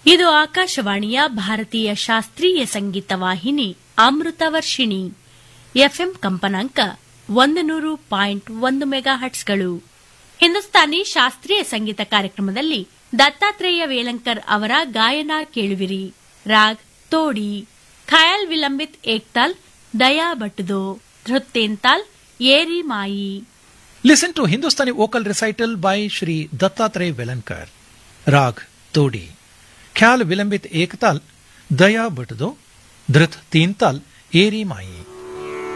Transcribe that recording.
ಇದು ಆಕಾಶವಾಣಿಯ ಭಾರತೀಯ ಶಾಸ್ತ್ರೀಯ ಸಂಗೀತ ವಾಹಿನಿ ಅಮೃತ ವರ್ಷಿಣಿ ಎಫ್ಎಂ ಕಂಪನಾಂಕ ಒಂದು ನೂರು ಪಾಯಿಂಟ್ ಒಂದು ಮೆಗಾ ಹಟ್ಸ್ಗಳು ಹಿಂದೂಸ್ತಾನಿ ಶಾಸ್ತ್ರೀಯ ಸಂಗೀತ ಕಾರ್ಯಕ್ರಮದಲ್ಲಿ ದತ್ತಾತ್ರೇಯ ವೇಲಂಕರ್ ಅವರ ಗಾಯನ ಕೇಳುವಿರಿ ರಾಗ್ ತೋಡಿ ಖಯಾಲ್ ವಿಲಂಬಿತ್ ಏಕ್ತಾಲ್ ದಯಾ ಬಟ್ದೋ ಧೃತ್ತೇಂತಾಲ್ ಏರಿ ಮಾಯಿ Listen to Hindustani vocal recital by Shri Dattatray Velankar. Rag Todi. Khyal Vilambit Ektal, Daya Bhatdo, Dhrit Teental, Eri Mai.